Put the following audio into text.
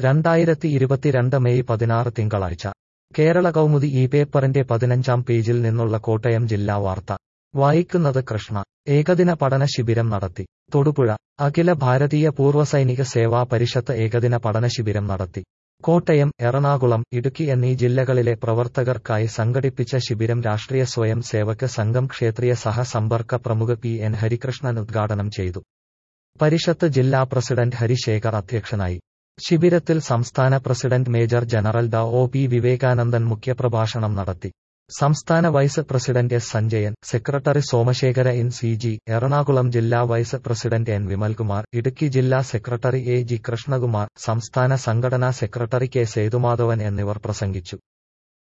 രണ്ടായിരത്തി ഇരുപത്തിരണ്ട് മെയ് പതിനാറ് തിങ്കളാഴ്ച കേരള കൗമുദി ഈ പേപ്പറിന്റെ പതിനഞ്ചാം പേജിൽ നിന്നുള്ള കോട്ടയം ജില്ലാ വാർത്ത വായിക്കുന്നത് കൃഷ്ണ ഏകദിന പഠന ശിബിരം നടത്തി തൊടുപുഴ അഖില ഭാരതീയ പൂർവ്വസൈനിക സേവാ പരിഷത്ത് ഏകദിന പഠന ശിബിരം നടത്തി കോട്ടയം എറണാകുളം ഇടുക്കി എന്നീ ജില്ലകളിലെ പ്രവർത്തകർക്കായി സംഘടിപ്പിച്ച ശിബിരം രാഷ്ട്രീയ സ്വയം സേവക സംഘം ക്ഷേത്രീയ സഹസമ്പർക്ക പ്രമുഖ പി എൻ ഹരികൃഷ്ണൻ ഉദ്ഘാടനം ചെയ്തു പരിഷത്ത് ജില്ലാ പ്രസിഡന്റ് ഹരിശേഖർ അധ്യക്ഷനായി ശിബിരത്തിൽ സംസ്ഥാന പ്രസിഡന്റ് മേജർ ജനറൽ ഡ ഒ പി വിവേകാനന്ദൻ മുഖ്യപ്രഭാഷണം നടത്തി സംസ്ഥാന vice president S Sanjayan secretary Somasekhara N C G Ernakulam ജില്ലാ vice president N Vimalkumar Idukki ജില്ലാ സെക്രട്ടറി എ ജി കൃഷ്ണകുമാർ സംസ്ഥാന സംഘടനാ സെക്രട്ടറി കെ സേതുമാധവൻ എന്നിവർ പ്രസംഗിച്ചു